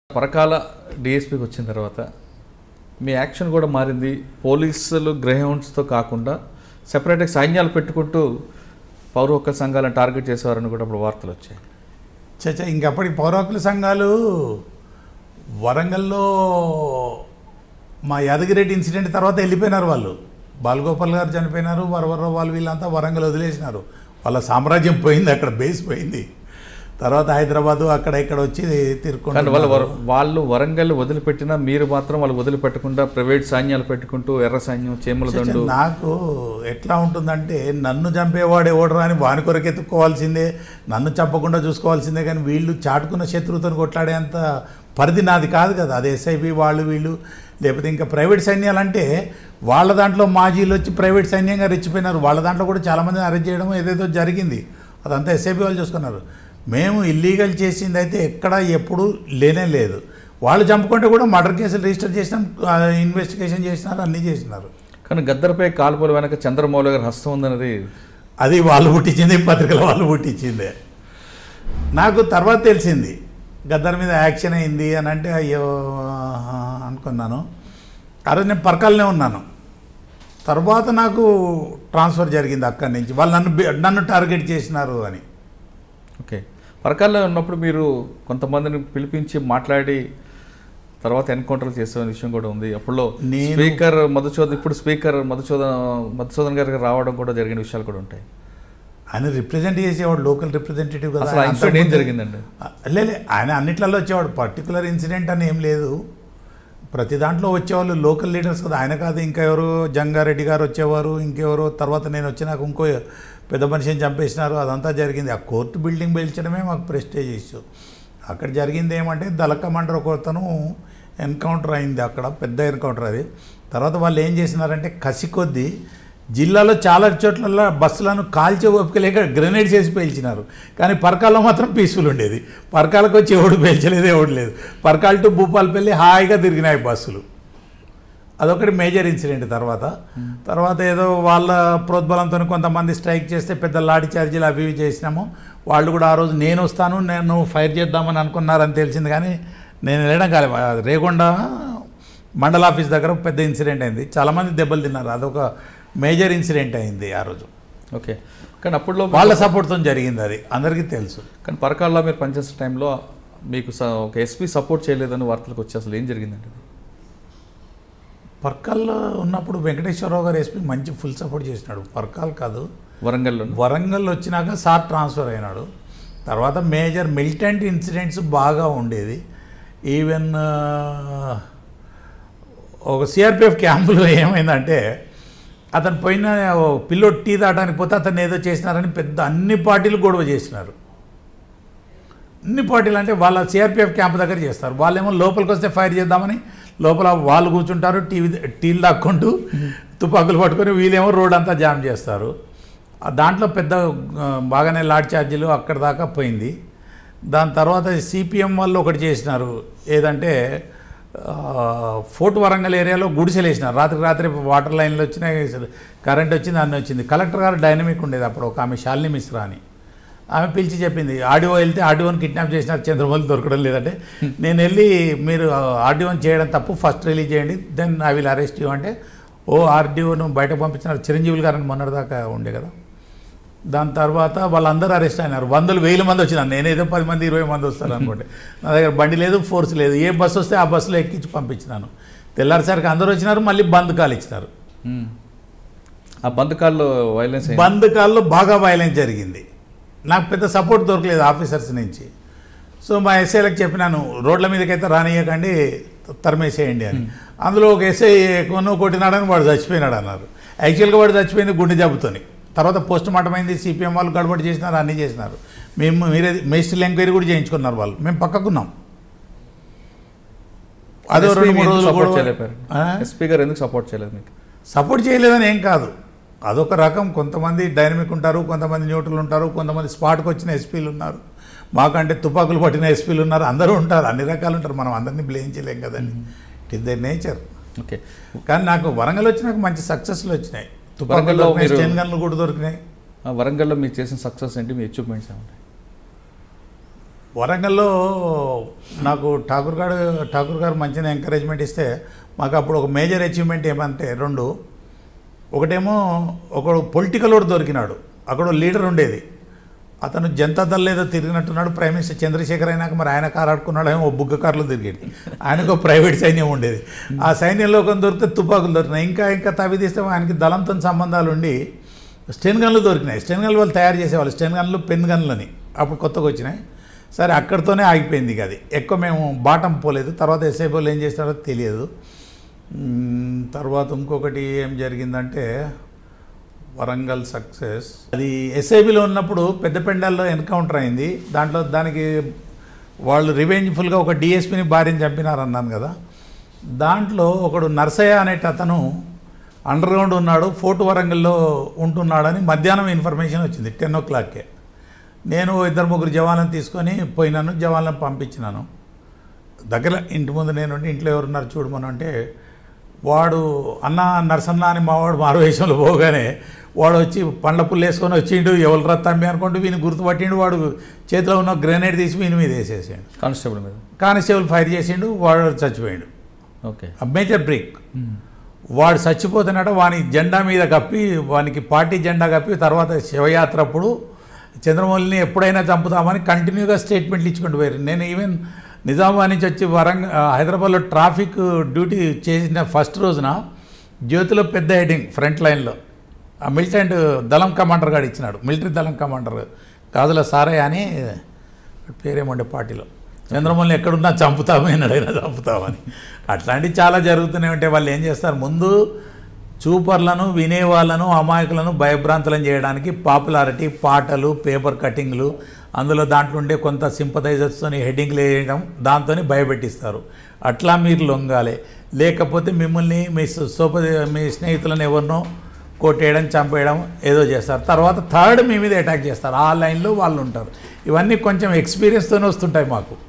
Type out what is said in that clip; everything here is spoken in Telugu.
పరకాల డిఎస్పీకి వచ్చిన తర్వాత మీ యాక్షన్ కూడా మారింది పోలీసులు గ్రహౌండ్స్తో కాకుండా సెపరేట్గా సైన్యాలు పెట్టుకుంటూ పౌర హక్కుల సంఘాలను టార్గెట్ చేసేవారని కూడా ఇప్పుడు వార్తలు వచ్చాయి చచ్చా ఇంకప్పటి పౌరాకుల సంఘాలు వరంగల్లో మా యాదగిరెడ్డి ఇన్సిడెంట్ తర్వాత వెళ్ళిపోయినారు వాళ్ళు బాలగోపాల్ గారు చనిపోయినారు వరవర వాళ్ళు వీళ్ళంతా వరంగల్ వదిలేసినారు వాళ్ళ సామ్రాజ్యం పోయింది అక్కడ బేస్ పోయింది తర్వాత హైదరాబాదు అక్కడ ఇక్కడ వచ్చి కానీ వాళ్ళు తిరుక్కుంటున్నారు వర- వాళ్ళు వరంగల్ వదిలిపెట్టినా మీరు మాత్రం వాళ్ళు వదిలిపెట్టకుండా ప్రైవేట్ సైన్యాలు పెట్టుకుంటూ ఎర్ర సైన్యం చేముల దండు నాకు ఎట్లా ఉంటుందంటే నన్ను చంపేవాడు ఎవడరా అని వాని కొరకు ఎత్తుక్కోవాల్సిందే నన్ను చంపకుండా చూసుకోవాల్సిందే కానీ వీళ్ళు చాటుకున్న శత్రువుతో కొట్లాడేంత పరిధి నాది కాదు కదా అది ఎస్ఐబి వాళ్ళు వీళ్ళు లేకపోతే ఇంకా ప్రైవేట్ సైన్యాలు అంటే వాళ్ళ దాంట్లో మాజీలు వచ్చి ప్రైవేట్ సైన్యంగా రెచ్చిపోయినారు వాళ్ళ దాంట్లో కూడా చాలామందిని అరెస్ట్ చేయడం ఏదేదో జరిగింది అదంతా ఎస్ఐబి వాళ్ళు చూసుకున్నారు మేము ఇల్లీగల్ చేసింది అయితే ఎక్కడ ఎప్పుడు లేనే లేదు వాళ్ళు చంపుకుంటే కూడా మర్డర్ కేసులు రిజిస్టర్ చేసినాం ఇన్వెస్టిగేషన్ చేసినారు అన్నీ చేసినారు కానీ గద్దర్పై కాల్పుల వెనక చంద్రమౌళి గారి హస్తం ఉందన్నది అది వాళ్ళు పుట్టించింది పత్రికల వాళ్ళు పుట్టించిందే నాకు తర్వాత తెలిసింది గద్దర్ మీద యాక్షన్ అయింది అని అంటే అయ్యో ఆహా అనుకున్నాను ఆ రోజు నేను పరకాలనే ఉన్నాను తర్వాత నాకు ట్రాన్స్ఫర్ జరిగింది అక్కడి నుంచి వాళ్ళు నన్ను బి- నన్ను టార్గెట్ చేసినారు అని ఓకే పరకాల్లో ఉన్నప్పుడు మీరు కొంతమందిని పిలిపించి మాట్లాడి తర్వాత ఎన్కౌంటర్ చేసే విషయం కూడా ఉంది అప్పుడు నేను- స్పీకర్ మధుసూదన్ ఇప్పుడు స్పీకర్ మధుసూదన్ మధుసూదన్ గారికి రావడం కూడా జరిగిన విషయాలు కూడా ఉంటాయి ఆయన రిప్రజెంట్ చేసేవాడు లోకల్ రిప్రజెంటేటివ్ కదా అసలు ఆ ఆయన ఇన్సిడెంట్ ఏం అంతకుముందు- జరిగిందండి లేలే ఆయన అన్నిట్లలో వచ్చేవాడు పర్టికులర్ ఇన్సిడెంట్ అని ఏం లేదు ప్రతి దాంట్లో వచ్చేవాళ్ళు లోకల్ లీడర్స్ కదా ఆయన కాదు ఇంకా ఎవరు జంగారెడ్డి గారు వచ్చేవారు ఇంకెవరు తర్వాత నేను వచ్చినాక ఇంకో పెద్ద మనిషిని చంపేసినారు అదంతా జరిగింది ఆ కోర్టు బిల్డింగ్ పేల్చడమే మాకు ప్రెస్టేజ్ ఇష్యూ అక్కడ జరిగింది ఏమంటే దళ కమాండర్ ఒకతను ఎన్కౌంటర్ అయింది అక్కడ పెద్ద ఎన్కౌంటర్ అది తర్వాత వాళ్ళు ఏం చేసినారంటే కసి కొద్దీ జిల్లాలో చాలా చోట్ల బస్సులను కాల్చే ఓపిక లేక గ్రెనేడ్స్ వేసి పేల్చినారు కానీ పరకాల్లో మాత్రం పీస్ఫుల్ ఉండేది పరకాలకు వచ్చి ఎవడు పేల్చలేదు ఎవడు లేదు పరకాల టు భూపాలపల్లి హాయిగా తిరిగినాయి బస్సులు అదొకటి మేజర్ ఇన్సిడెంట్ తర్వాత తర్వాత ఏదో వాళ్ళ ప్రోద్బలంతో కొంతమంది స్ట్రైక్ చేస్తే పెద్ద లాఠీ చార్జీలు అవి ఇవి చేసినాము వాళ్ళు కూడా ఆ రోజు నేను వస్తాను నేను ఫైర్ చేద్దామని అనుకున్నారని తెలిసింది కానీ నేను వెళ్ళడం కాలేదు రేగొండ మండల ఆఫీస్ దగ్గర పెద్ద ఇన్సిడెంట్ అయింది చాలామంది దెబ్బలు తిన్నారు అదొక మేజర్ ఇన్సిడెంట్ అయింది ఆ రోజు ఓకే కానీ అప్పుడులో వాళ్ళ సపోర్ట్తో జరిగింది అది అందరికీ తెలుసు కానీ పరకాల్లో మీరు పనిచేసే టైంలో మీకు స- ఒక ఎస్పీ సపోర్ట్ చేయలేదని వార్తలకు వచ్చి అసలు ఏం జరిగిందండి అది? పర్కాల్లో ఉన్నప్పుడు వెంకటేశ్వరరావు గారు ఎస్పీ మంచి ఫుల్ సపోర్ట్ చేసినాడు పర్కాల్ కాదు వరంగల్లో వరంగల్ వచ్చినాక సార్ ట్రాన్స్ఫర్ అయినాడు తర్వాత మేజర్ మిలిటెంట్ ఇన్సిడెంట్స్ బాగా ఉండేది ఈవెన్ ఆ, ఒక సిఆర్పిఎఫ్ క్యాంపులో ఏమైందంటే అతను పోయిన ఓ పిల్లోడు టీ దాటానికి పోతే అతను ఏదో చేసినారని పెద్ద అన్ని పార్టీలు గొడవ చేసినారు అన్ని పార్టీలు అంటే వాళ్ళ సిఆర్పిఎఫ్ క్యాంప్ దగ్గర చేస్తారు వాళ్ళేమో లోపలికి వస్తే ఫైర్ చేద్దామని లోపల వాళ్ళు కూర్చుంటారు టీవీ టీలు దాక్కుంటూ తుపాకులు పట్టుకొని వీళ్ళేమో రోడ్ అంతా జామ్ చేస్తారు ఆ దాంట్లో పెద్ద ఆ, బాగానే లాడ్ ఛార్జీలు అక్కడ దాకా పోయింది దాని తర్వాత సిపిఎం వాళ్ళు ఒకటి చేసినారు ఏదంటే ఆ, ఫోర్ట్ వరంగల్ ఏరియాలో గుడిసెలు వేసినారు రాత్రి రాత్రి వాటర్ లైన్లు వచ్చినాయి కరెంట్ వచ్చింది అన్నీ వచ్చింది కలెక్టర్ గారు డైనమిక్ ఉండేది అప్పుడు ఒక ఆమె శాలిని మిశ్రా అని ఆమె పిలిచి చెప్పింది ఆడియో వెళ్తే ఆడియోని కిడ్నాప్ చేసినారు చంద్రబాబు దొరకడం లేదంటే నేను వెళ్ళి మీరు ఆడియోని చేయడం తప్పు ఫస్ట్ రిలీజ్ చేయండి then I will arrest you అంటే ఓ ఆర్డీఓను బయటకు పంపించినారు చిరంజీవులు గారని మొన్నటిదాకా ఉండే కదా దాని తర్వాత వాళ్ళందరూ అరెస్ట్ అయినారు వందలు వేల మంది వచ్చినారు నేనేదో పది మంది ఇరవై మంది వస్తారు అనుకోండి నా దగ్గర బండి లేదు ఫోర్స్ లేదు ఏ బస్సు వస్తే ఆ బస్సులో ఎక్కించి పంపించినాను తెల్లారిసరికి అందరూ వచ్చినారు మళ్ళీ బంద్ కాలు ఇచ్చినారు మ్మ్. ఆ బంధకాల్లో వైలెన్స్ అయింది. బంద్ కాల్లో బాగా వైలెన్స్ జరిగింది నాకు పెద్ద సపోర్ట్ దొరకలేదు ఆఫీసర్స్ నుంచి సో మా ఎస్ఐలకు చెప్పినాను రోడ్ల మీదకైతే రానియకండి తరిమేసేయండి అని అందులో ఒక ఎస్ఐ కొను కొట్టినాడని వాడు చచ్చిపోయినాడు అన్నారు యాక్చువల్గా వాడు చచ్చిపోయింది గుండె జబ్బుతోని తర్వాత పోస్ట్ మార్టం అయింది సిపిఎం వాళ్ళు గడబడి చేసినారు అన్నీ చేసినారు మేము మీరే మేస్టిల్ ఎంక్వైరీ కూడా చేయించుకున్నారు వాళ్ళు మేము పక్కకున్నాం అదో ఎస్పీ రెండు మీ మూడు ఎందుకు రోజులు సపోర్ట్ గొడవ- చేయలేపారు ఆ? ఎస్పీ గారు ఎందుకు సపోర్ట్ చేయలేదు మీకు సపోర్ట్ చేయలేదని ఏం కాదు అదొక రకం కొంతమంది డైనమిక్ ఉంటారు కొంతమంది న్యూట్రల్ ఉంటారు కొంతమంది స్పాట్కి వచ్చిన ఎస్పీలు ఉన్నారు మాకంటే తుపాకులు పట్టిన ఎస్పీలు ఉన్నారు అందరూ ఉంటారు అన్ని రకాలు ఉంటారు మనం అందరినీ బ్లేమ్ చేయలేం కదండి it is the nature okay కానీ నాకు వరంగల్ వచ్చినాక మంచి సక్సెస్లు వచ్చినాయి తుపాకులు వరంగల్లో దొరికినాయి మీరు- స్టెన్ గన్లు కూడా దొరికినాయి ఆ వరంగల్లో మీరు చేసిన సక్సెస్ ఏంటి మీ అచీవ్మెంట్స్ ఏమంటాయి వరంగల్లో నాకు ఠాకూర్ గారు ఠాకూర్ గారు మంచిగా ఎంకరేజ్మెంట్ ఇస్తే మాకు అప్పుడు ఒక మేజర్ అచీవ్మెంట్ ఏమంటే రెండు ఒకటేమో ఒకడు పొలిటికల్ వాడు దొరికినాడు అక్కడ లీడర్ ఉండేది అతను జనతా దళ్ ఏదో తిరిగినట్టున్నాడు ప్రైమ్ మినిస్టర్ చంద్రశేఖర్ అయినాక మరి ఆయన కారు ఆడుకున్నాడు ఏమో బుగ్గ కార్లో తిరిగేది ఆయనకు ప్రైవేట్ సైన్యం ఉండేది ఆ సైన్యంలో కొన్ని దొరికితే తుపాకులు దొరికినాయి ఇంకా ఇంకా తవ్వి తీస్తే ఆయనకి దళంతో సంబంధాలు ఉండి స్టెన్ గన్లు దొరికినాయి స్టెన్ గన్లు వాళ్ళు తయారు చేసేవాళ్ళు స్టెన్ గన్లు పెన్ గన్లని అప్పుడు కొత్తగా వచ్చినాయి సరే అక్కడితోనే ఆగిపోయింది ఇక అది ఎక్కువ మేము బాటం పోలేదు తర్వాత ఎస్ఐ వాళ్ళు ఏం చేస్తారో తెలియదు మ్మ్, తర్వాత ఇంకొకటి ఏం జరిగిందంటే వరంగల్ సక్సెస్ అది ఎస్ఐబిలో ఉన్నప్పుడు పెద్దపెండాల్లో ఎన్కౌంటర్ అయింది దాంట్లో దానికి వాళ్ళు రివెంజ్ఫుల్గా ఒక డిఎస్పీని భార్యని చంపినారన్నాను కదా దాంట్లో ఒకడు నర్సయ్య అనేట అతను అండర్ గ్రౌండ్ ఉన్నాడు ఫోర్ట్ వరంగల్లో ఉంటున్నాడని మధ్యాహ్నం ఇన్ఫర్మేషన్ వచ్చింది టెన్ ఓ క్లాక్కే నేను ఇద్దరు ముగ్గురు జవాన్లను తీసుకొని పోయినాను జవాన్లను పంపించినాను దగ్గర ఇంటి ముందు నేను ఉండి ఇంట్లో ఎవరున్నారు చూడమని అంటే వాడు అన్న నరసన్న అని మావాడు మారువేషంలో పోగానే వాడు వచ్చి పండ్ల పుల్లు వేసుకొని వచ్చిండు ఎవరు రా తమ్మి అనుకుంటూ వీని గుర్తుపట్టిండు వాడు చేతిలో ఉన్న గ్రెనేడ్ తీసి వీని మీద వేసేసాడు కానిస్టేబుల్ మీద కానిస్టేబుల్ ఫైర్ చేసిండు వాడు చచ్చిపోయాడు ఓకే ఆ మేజర్ బ్రేక్ వాడు చచ్చిపోతున్నట్టు వాని జెండా మీద కప్పి వానికి పార్టీ జెండా కప్పి తర్వాత శివయాత్ర అప్పుడు చంద్రమౌళిని ఎప్పుడైనా చంపుతామని కంటిన్యూగా స్టేట్మెంట్లు ఇచ్చుకుంటూ పోయారు నేను ఈవెన్ నిజామాబాద్ నుంచి వచ్చి వరంగ హైదరాబాద్లో ట్రాఫిక్ డ్యూటీ చేసిన ఫస్ట్ రోజున జ్యోతిలో పెద్ద హెడింగ్ ఫ్రంట్ లైన్లో ఆ మిలిటెంట్ దళం కమాండర్ గారు ఇచ్చినాడు మిలిటరీ దళం కమాండర్ కాదుల సారయ్య అని పేరేమండే పార్టీలో చంద్రమౌళిని ఎక్కడున్నా చంపుతామే అడిగినా చంపుతామని అట్లాంటివి చాలా జరుగుతూనే ఉంటాయి వాళ్ళు ఏం చేస్తారు ముందు చూపర్లను వినేవాళ్ళను అమాయకులను భయభ్రాంతులను చేయడానికి పాపులారిటీ పాటలు పేపర్ కటింగ్లు అందులో దాంట్లో ఉండే కొంత సింపథైజర్స్తో హెడ్డింగ్లు వేయడం దాంతో భయపెట్టిస్తారు అట్లా మీరు లొంగాలి లేకపోతే మిమ్మల్ని మీ సోప మీ స్నేహితులను ఎవరినో కొట్టేయడం చంపేయడం ఏదో చేస్తారు తర్వాత థర్డ్ మీ మీద అటాక్ చేస్తారు ఆ లైన్లో వాళ్ళు ఉంటారు ఇవన్నీ కొంచెం ఎక్స్పీరియన్స్తోనే వస్తుంటాయి మాకు